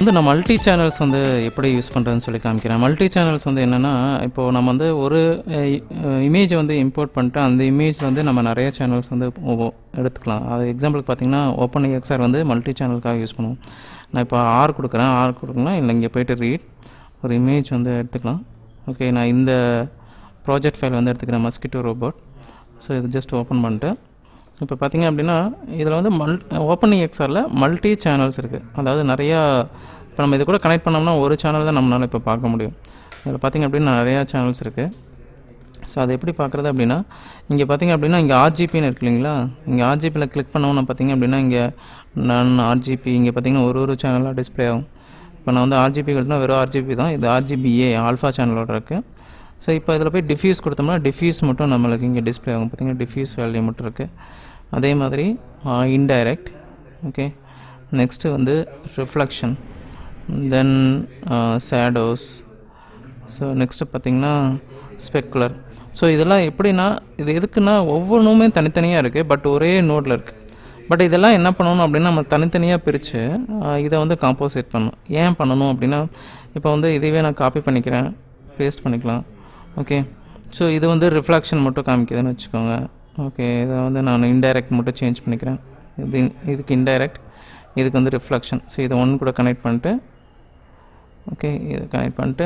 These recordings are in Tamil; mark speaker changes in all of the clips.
Speaker 1: வந்து நான் மல்டி சேனல்ஸ் வந்து எப்படி யூஸ் பண்ணுறதுன்னு சொல்லி காமிக்கிறேன் மல்டி சேனல்ஸ் வந்து என்னென்னா இப்போது நம்ம வந்து ஒரு இமேஜை வந்து இம்போர்ட் பண்ணிட்டு அந்த இமேஜில் வந்து நம்ம நிறைய சேனல்ஸ் வந்து ஒ- எடுத்துக்கலாம் அது எக்ஸாம்பிளுக்கு பார்த்தீங்கன்னா ஓப்பன் எக்ஸ்ஆர் வந்து மல்டி சேனலுக்காக யூஸ் பண்ணுவோம் நான் இப்போ ஆர் கொடுக்குறேன் ஆர் கொடுக்கலாம் இல்லை இங்கே போயிட்டு ரீட் ஒரு இமேஜ் வந்து எடுத்துக்கலாம் ஓகே நான் இந்த ப்ராஜெக்ட் ஃபைல் வந்து எடுத்துக்கிறேன் மஸ்கிட்டோ ரோபோட் ஸோ இது ஜஸ்ட் ஓப்பன் பண்ணிட்டு இப்போ பார்த்தீங்க அப்படின்னா இதில் வந்து மல் ஓப்பன் எக்ஸ்ஆரில் மல்டி சேனல்ஸ் இருக்குது அதாவது நிறையா இப்போ நம்ம இது கூட கனெக்ட் பண்ணோம்னா ஒரு சேனல் தான் நம்மளால் இப்போ பார்க்க முடியும் இதில் பார்த்தீங்க அப்படின்னா நிறையா சேனல்ஸ் இருக்குது ஸோ அது எப்படி பார்க்குறது அப்படின்னா இங்கே பார்த்தீங்க அப்படின்னா இங்கே ஆர்ஜிபின்னு இருக்கு இல்லைங்களா இங்கே ஆர்ஜிபியில் கிளிக் பண்ணோம்னா பார்த்தீங்க அப்படின்னா இங்கே நான் ஆர்ஜிபி இங்கே பார்த்தீங்கன்னா ஒரு ஒரு சேனலாக டிஸ்ப்ளே ஆகும் இப்போ நான் வந்து ஆர்ஜிபி கொடுத்தா வெறும் ஆர்ஜிபி தான் இது ஆர்ஜிபிஏ ஆல்ஃபா சேனலோட இருக்குது ஸோ இப்போ இதில் போய் டிஃப்யூஸ் கொடுத்தோம்னா டிஃப்யூஸ் மட்டும் நம்மளுக்கு இங்கே டிஸ்ப்ளே ஆகும் பார்த்தீங்கன்னா டிஃப்யூஸ் வேல்யூ மட்டும் இருக்குது அதே மாதிரி இன்டைரக்ட் ஓகே நெக்ஸ்ட்டு வந்து reflection then shadows so next பார்த்தீங்கன்னா ஸ்பெக்குலர் ஸோ இதெல்லாம் எப்படின்னா இது எதுக்குன்னா ஒவ்வொன்றுமே தனித்தனியாக இருக்குது பட் ஒரே நோட்டில் இருக்குது பட் இதெல்லாம் என்ன பண்ணணும் அப்படின்னா நம்ம தனித்தனியாக பிரித்து இதை வந்து காம்போசிட் பண்ணணும் ஏன் பண்ணணும் அப்படின்னா இப்போ வந்து இதுவே நான் காப்பி பண்ணிக்கிறேன் பேஸ்ட் பண்ணிக்கலாம் ஓகே ஸோ இது வந்து ரிஃப்ளெக்ஷன் மட்டும் காமிக்குதுன்னு வச்சுக்கோங்க ஓகே இதை வந்து நான் இன்டைரக்ட் மட்டும் சேஞ்ச் பண்ணிக்கிறேன் இது இதுக்கு இன்டைரக்ட் இதுக்கு வந்து ரிஃப்ளெக்ஷன் ஸோ இதை ஒன்று கூட கனெக்ட் பண்ணிட்டு ஓகே இதை கனெக்ட் பண்ணிட்டு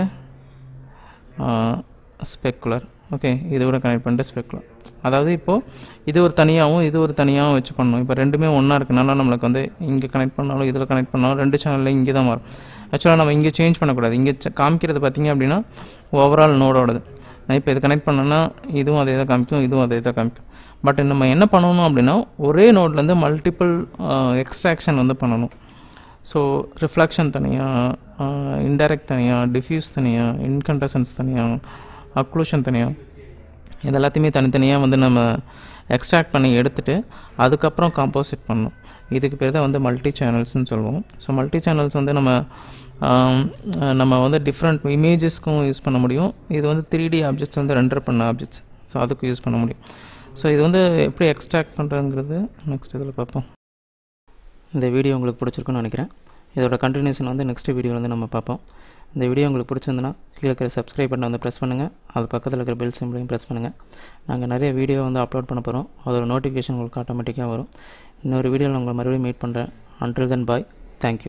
Speaker 1: ஸ்பெக்குலர் ஓகே இது கூட கனெக்ட் பண்ணிட்டு ஸ்பெக்குலர் அதாவது இப்போது இது ஒரு தனியாகவும் இது ஒரு தனியாகவும் வச்சு பண்ணணும் இப்போ ரெண்டுமே ஒன்றா இருக்கனால நம்மளுக்கு வந்து இங்கே கனெக்ட் பண்ணாலும் இதில் கனெக்ட் பண்ணாலும் ரெண்டு சேனலில் இங்கே தான் மாறும் ஆக்சுவலாக நம்ம இங்கே சேஞ்ச் பண்ணக்கூடாது இங்கே ச- காமிக்கிறது பார்த்தீங்க அப்படின்னா ஓவரால் நோடோடது நான் இப்போ இது கனெக்ட் பண்ணேன்னா இதுவும் அதே தான் காமிக்கும் இதுவும் அதே தான் காமிக்கும் பட் நம்ம என்ன பண்ணணும் அப்படின்னா ஒரே நோட்லேருந்து மல்டிபிள் எக்ஸ்ட்ராக்ஷன் வந்து பண்ணணும் ஸோ ரிஃப்ளெக்ஷன் தனியாக இன்டைரக்ட் தனியாக டிஃப்யூஸ் தனியாக இன்கண்டசன்ஸ் தனியாக அக்ளூஷன் தனியாக இது எல்லாத்தையுமே தனித்தனியாக வந்து நம்ம எக்ஸ்ட்ராக்ட் பண்ணி எடுத்துட்டு அதுக்கப்புறம் காம்போசிட் பண்ணணும் இதுக்கு பேர் தான் வந்து மல்டி சேனல்ஸ்னு சொல்லுவோம் ஸோ மல்டி சேனல்ஸ் வந்து நம்ம ஆம், நம்ம வந்து டிஃப்ரெண்ட் இமேஜஸ்க்கும் யூஸ் பண்ண முடியும் இது வந்து த்ரீ டி ஆப்ஜெக்ட்ஸ் வந்து ரெண்டர் பண்ண ஆப்ஜெக்ட்ஸ் ஸோ அதுக்கும் யூஸ் பண்ண முடியும் ஸோ இது வந்து எப்படி எக்ஸ்ட்ராக்ட் பண்ணுறதுங்கிறது நெக்ஸ்ட் இதில் பார்ப்போம் இந்த வீடியோ உங்களுக்கு பிடிச்சிருக்குன்னு நினைக்கிறேன் இதோட கண்டினியூஷன் வந்து நெக்ஸ்ட் வீடியோவில் வந்து நம்ம பார்ப்போம் இந்த வீடியோ உங்களுக்கு பிடிச்சிருந்துன்னா கீழே இருக்கிற சப்ஸ்கிரைப் பட்டனை வந்து ப்ரெஸ் பண்ணுங்கள் அது பக்கத்தில் இருக்கிற பெல் சிம்பிளையும் ப்ரெஸ் பண்ணுங்கள் நாங்கள் நிறைய வீடியோ வந்து அப்லோட் பண்ண போகிறோம் அதோட நோட்டிஃபிகேஷன் உங்களுக்கு ஆட்டோமேட்டிக்காக வரும் இன்னொரு வீடியோவில் உங்களை மறுபடியும் மீட் பண்ணுறேன் அன்டில் தென் பாய் தேங்க்யூ